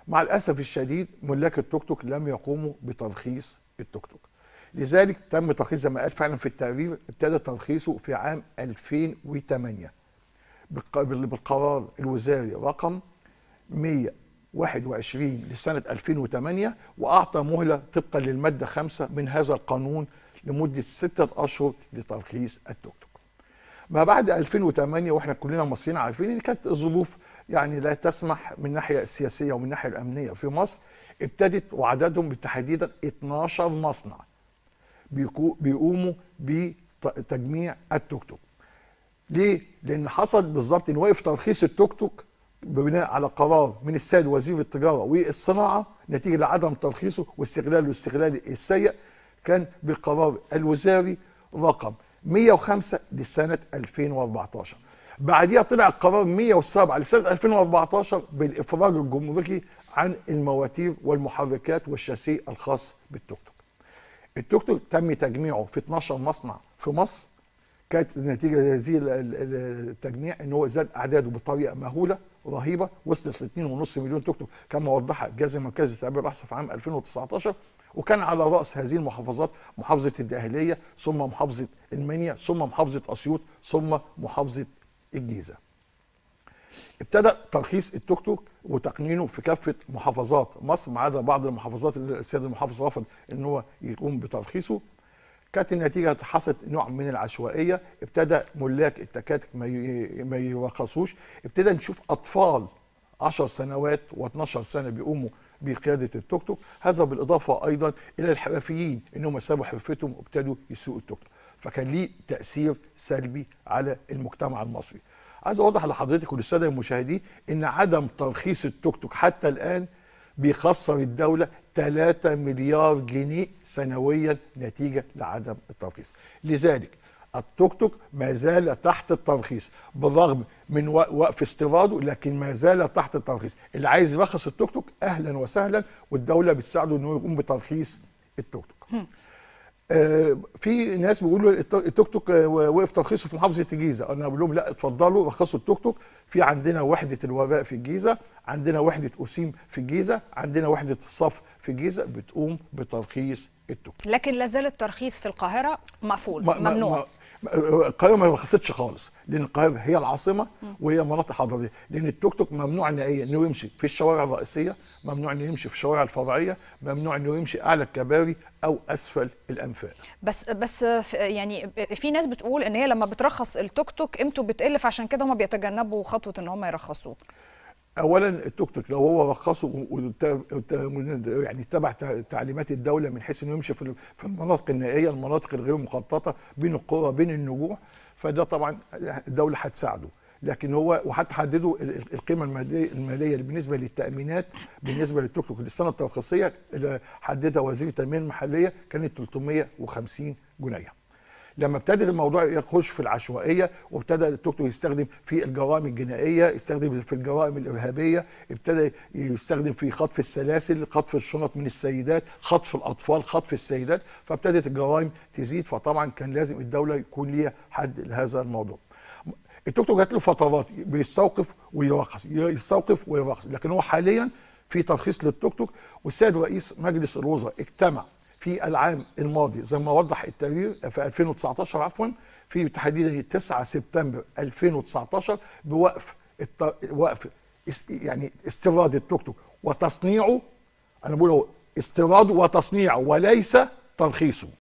مع الاسف الشديد ملاك التوك توك لم يقوموا بترخيص التوك توك لذلك تم ترخيص زي ما قال فعلا في التقرير ابتدى ترخيصه في عام 2008 بالق- بالقرار الوزاري رقم 121 لسنة 2008 وأعطى مهلة طبقا للمادة 5 من هذا القانون لمدة ستة أشهر لترخيص التوك توك ما بعد 2008 واحنا كلنا مصريين عارفين ان كانت الظروف يعني لا تسمح من الناحيه السياسيه ومن الناحيه الامنيه في مصر ابتدت وعددهم بالتحديدا 12 مصنع بيكو- بيقوموا بتجميع التوك توك ليه؟ لان حصل بالظبط ان وقف ترخيص التوك توك بناء على قرار من السيد وزير التجاره والصناعه نتيجه لعدم ترخيصه واستغلاله الاستغلال السيء كان بالقرار الوزاري رقم 105 لسنه 2014 بعديها طلع القرار 107 لسنه 2014 بالافراج الجمركي عن المواتير والمحركات والشاسيه الخاص بالتوك توك. التوك توك تم تجميعه في 12 مصنع في مصر كانت نتيجه هذه ال- ال- التجميع ان هو زاد اعداده بطريقه مهوله رهيبه وصلت ل 2.5 مليون توك توك كما وضحها الجهاز المركزي للتعبير الاحصاء في عام 2019 وكان على راس هذه المحافظات محافظه الدقهليه ثم محافظه المنيا ثم محافظه اسيوط ثم محافظه الجيزه. ابتدى ترخيص التوك توك وتقنينه في كافه محافظات مصر ما عدا بعض المحافظات اللي السيد المحافظ رفض ان هو يقوم بترخيصه كانت النتيجه حصلت نوع من العشوائيه ابتدى ملاك التكاتك ما ي- ما يرخصوش ابتدى نشوف اطفال 10 سنوات و12 سنه بيقوموا بقياده التوك توك هذا بالاضافه ايضا الى الحرفيين انهم سابوا حرفتهم وابتدوا يسوقوا التوك توك فكان ليه تاثير سلبي على المجتمع المصري عايز اوضح لحضرتك وللساده المشاهدين ان عدم ترخيص التوك توك حتى الان بيخسر الدوله 3 مليار جنيه سنويا نتيجه لعدم الترخيص لذلك التوك توك ما زال تحت الترخيص بالرغم من و- وقف استيراده لكن ما زال تحت الترخيص اللي عايز يرخص التوك توك اهلا وسهلا والدوله بتساعده انه يقوم بترخيص التوك توك آه، في ناس بيقولوا الت- التوك توك آه، وقف ترخيصه في محافظه الجيزه انا بقول لهم لا اتفضلوا رخصوا التوك توك في عندنا وحده الوراء في الجيزه عندنا وحده اسيم في الجيزه عندنا وحده الصف في الجيزه بتقوم بترخيص التوك توك لكن لازال الترخيص في القاهره مقفول ما- ما- ممنوع ما- ما- القاهره ما رخصتش خالص لان القاهره هي العاصمه وهي مناطق حضريه لان التوك توك ممنوع نهائيا انه يمشي في الشوارع الرئيسيه ممنوع انه يمشي في الشوارع الفرعيه ممنوع انه يمشي اعلى الكباري او اسفل الانفاق بس بس في- يعني في ناس بتقول ان هي لما بترخص التوك توك قيمته بتقل فعشان كده هم بيتجنبوا خطوه ان هم يرخصوه اولا التوك توك لو هو رخصه و- وت- وت- يعني تبع تع- تعليمات الدوله من حيث انه يمشي في ال- في المناطق النائيه المناطق الغير مخططه بين القرى بين النجوع فده طبعا الدوله هتساعده لكن هو وهتحددوا ال- ال- القيمه الماديه الماليه اللي بالنسبه للتامينات بالنسبه للتوك توك للسنه الترخيصيه اللي حددها وزير التنميه المحليه كانت 350 جنيه لما ابتدت الموضوع يخش في العشوائيه وابتدى التوك توك يستخدم في الجرائم الجنائيه يستخدم في الجرائم الارهابيه ابتدى يستخدم في خطف السلاسل خطف الشنط من السيدات خطف الاطفال خطف السيدات فابتدت الجرائم تزيد فطبعا كان لازم الدوله يكون ليها حد لهذا الموضوع التوك توك جات له فترات بيستوقف ويرخص يستوقف ويرخص لكن هو حاليا في ترخيص للتوك توك والسيد رئيس مجلس الوزراء اجتمع في العام الماضي زي ما وضح التقرير في 2019 عفوا في تحديدا 9 سبتمبر 2019 بوقف الت... وقف اس- يعني استيراد التوك توك وتصنيعه انا بقول هو استيراده وتصنيعه وليس ترخيصه